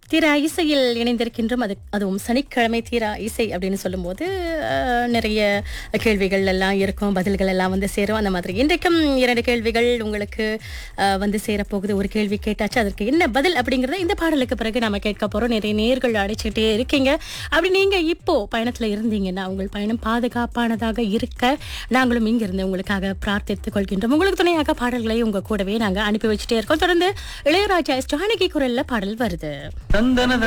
தீரா இசையில் இணைந்திருக்கின்றோம் அது அதுவும் சனிக்கிழமை தீரா இசை அப்படின்னு சொல்லும்போது அஹ், நிறைய கேள்விகள் எல்லாம் இருக்கும் பதில்கள் எல்லாம் வந்து சேரும் அந்த மாதிரி இன்றைக்கும் இரண்டு கேள்விகள் உங்களுக்கு அஹ், வந்து சேரப்போகுது ஒரு கேள்வி கேட்டாச்சு அதற்கு என்ன பதில் அப்படிங்கறத இந்த பாடலுக்கு பிறகு நம்ம கேட்க போறோம் நிறைய நேர்கள் அழைச்சிட்டே இருக்கீங்க அப்படி நீங்க இப்போ பயணத்துல இருந்தீங்கன்னா உங்கள் பயணம் பாதுகாப்பானதாக இருக்க நாங்களும் இங்கிருந்து உங்களுக்காக பிரார்த்தித்துக் கொள்கின்றோம் உங்களுக்கு துணையாக பாடல்களை உங்க கூடவே நாங்க அனுப்பி வச்சுட்டே இருக்கோம் தொடர்ந்து இளையராஜா எஸ் ஜானகி குரல்ல பாடல் வருது தந்தனத